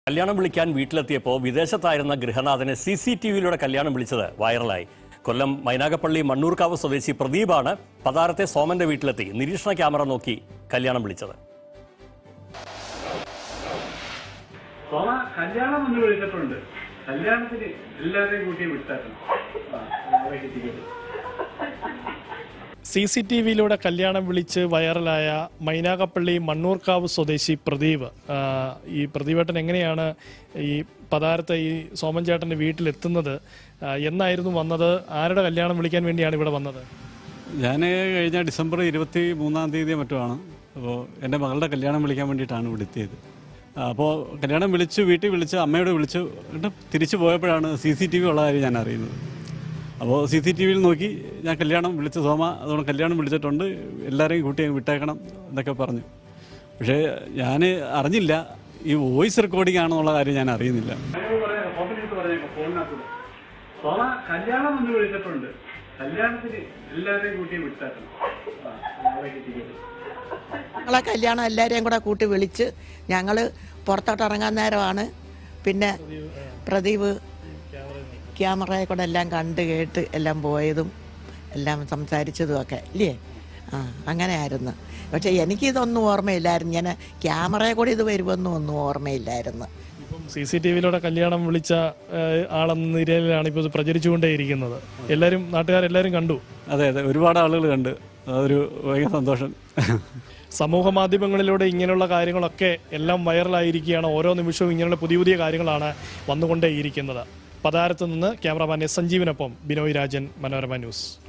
കല്യാണം വിളിക്കാൻ വീട്ടിലെത്തിയപ്പോൾ വിദേശത്തായിരുന്ന ഗൃഹനാഥനെ സി സി ടി വിയിലൂടെ കല്യാണം വിളിച്ചത് വൈറലായി കൊല്ലം മൈനാഗപ്പള്ളി മണ്ണൂർക്കാവ് സ്വദേശി പ്രദീപാണ് പതാരത്തെ സോമന്റെ വീട്ടിലെത്തി നിരീക്ഷണ ക്യാമറ നോക്കി കല്യാണം വിളിച്ചത് സോമ കല്യാണം ഒന്ന് വിളിച്ചിട്ടുണ്ട് കല്യാണത്തിന് എല്ലാവരെയും കൂട്ടി വിട്ടാക്കണം ആ, നാളെ കിട്ടിക്കോട്ടെ. സി സി ടി വിയിലൂടെ കല്യാണം വിളിച്ച് വൈറലായ മൈനാഗപ്പള്ളി മണ്ണൂർക്കാവ് സ്വദേശി പ്രദീപ് ആ, ഈ പ്രദീപേട്ടൻ എങ്ങനെയാണ് ഈ പതാരത്തെ ഈ സോമൻ ചേട്ടൻ്റെ വീട്ടിലെത്തുന്നത് ആ, എന്നായിരുന്നു വന്നത് ആരുടെ കല്യാണം വിളിക്കാൻ വേണ്ടിയാണ് ഇവിടെ വന്നത് ഞാൻ കഴിഞ്ഞ ഡിസംബർ ഇരുപത്തി മൂന്നാം തീയതി മറ്റുമാണ് അപ്പോൾ എൻ്റെ മകളുടെ കല്യാണം വിളിക്കാൻ വേണ്ടിയിട്ടാണ് ഇവിടെ എത്തിയത് അപ്പോൾ കല്യാണം വിളിച്ചു വീട്ടിൽ വിളിച്ച് അമ്മയോട് വിളിച്ചു എന്നിട്ട് തിരിച്ചു പോയപ്പോഴാണ് സി സി ടി വി ഉള്ള കാര്യം ഞാൻ അറിയുന്നത് അപ്പോൾ സി സി ടി വിയിൽ നോക്കി ഞാൻ കല്യാണം വിളിച്ച സോമ അതുകൊണ്ട് കല്യാണം വിളിച്ചിട്ടുണ്ട് എല്ലാവരെയും കൂട്ടി അങ്ങ് വിട്ടേക്കണം എന്നൊക്കെ പറഞ്ഞു പക്ഷേ ഞാൻ അറിഞ്ഞില്ല ഈ വോയിസ് റെക്കോർഡിംഗ് ആണെന്നുള്ള കാര്യം ഞാൻ അറിയുന്നില്ല ഞാനിത് പറയാം, ഫോണിൽ എടുത്ത് പറഞ്ഞേക്കാം, ഫോണിനകത്തൂടെ. സോമ കല്യാണം ഒന്ന് വിളിച്ചിട്ടുണ്ട് കല്യാണത്തിന് എല്ലാവരെയും കൂട്ടി വിട്ടാക്കണം ആ, നാളെ കിട്ടിക്കോട്ടെ. ഞങ്ങളെ കല്യാണം എല്ലാവരെയും കൂടെ കൂട്ടി വിളിച്ച് ഞങ്ങൾ പുറത്തോട്ട് ഇറങ്ങാൻ നേരമാണ് പിന്നെ പ്രദീപ് ക്യാമറയിൽ കൂടെ എല്ലാം കണ്ട് കേട്ട് എല്ലാം പോയതും എല്ലാം സംസാരിച്ചതും ഒക്കെ ഇല്ലേ ആ അങ്ങനെയായിരുന്നു പക്ഷെ എനിക്കിതൊന്നും ഓർമ്മയില്ലായിരുന്നു ഞാൻ ക്യാമറയെ കൂടി ഇത് വരുമെന്നും ഒന്നും ഓർമ്മയില്ലായിരുന്നു ഇപ്പം സി സി ടി വിയിലൂടെ കല്യാണം വിളിച്ച ആ, ആളെന്ന നിലയിലാണ് ഇപ്പോൾ ഇത് പ്രചരിച്ചുകൊണ്ടേയിരിക്കുന്നത് എല്ലാവരും നാട്ടുകാരെല്ലാവരും കണ്ടു അതെ അതെ ഒരുപാട് ആളുകൾ കണ്ട് അതൊരു ഭയങ്കര സന്തോഷം സമൂഹ മാധ്യമങ്ങളിലൂടെ ഇങ്ങനെയുള്ള കാര്യങ്ങളൊക്കെ എല്ലാം വൈറലായിരിക്കുകയാണ് ഓരോ നിമിഷവും ഇങ്ങനെയുള്ള പുതിയ പുതിയ കാര്യങ്ങളാണ് വന്നുകൊണ്ടേയിരിക്കുന്നത് പതാരത്ത് നിന്ന് ക്യാമറമാൻ എസ് സഞ്ജീവിനൊപ്പം ബിനോയ് രാജൻ മനോരമ ന്യൂസ്